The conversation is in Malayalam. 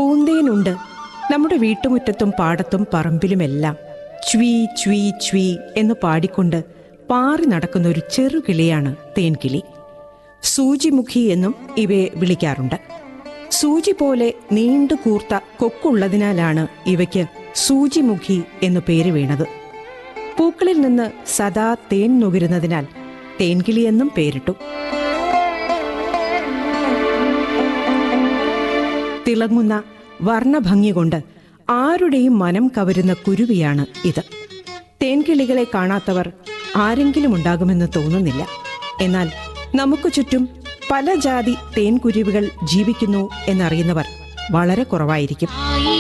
പൂന്തേനുണ്ട് നമ്മുടെ വീട്ടുമുറ്റത്തും പാടത്തും പറമ്പിലുമെല്ലാം ച്വീ ച്വീ ച്വീ എന്ന് പാടിക്കൊണ്ട് പാറി നടക്കുന്ന ഒരു ചെറുകിളിയാണ് തേൻകിളി സൂചിമുഖി എന്നും ഇവയെ വിളിക്കാറുണ്ട് സൂചി പോലെ നീണ്ടു കൂർത്ത കൊക്കുള്ളതിനാലാണ് ഇവയ്ക്ക് സൂചിമുഖി എന്നു പേര് വീണത് പൂക്കളിൽ നിന്ന് സദാ തേൻ നുകരുന്നതിനാൽ തേൻകിളി എന്നും പേരിട്ടു തിളങ്ങുന്ന വർണ്ണഭംഗി കൊണ്ട് ആരുടെയും മനം കവരുന്ന കുരുവിയാണ് ഇത് തേൻകിളികളെ കാണാത്തവർ ആരെങ്കിലും ഉണ്ടാകുമെന്ന് തോന്നുന്നില്ല എന്നാൽ നമുക്ക് ചുറ്റും പല ജാതി തേൻകുരുവികൾ ജീവിക്കുന്നു എന്നറിയുന്നവർ വളരെ കുറവായിരിക്കും ആയി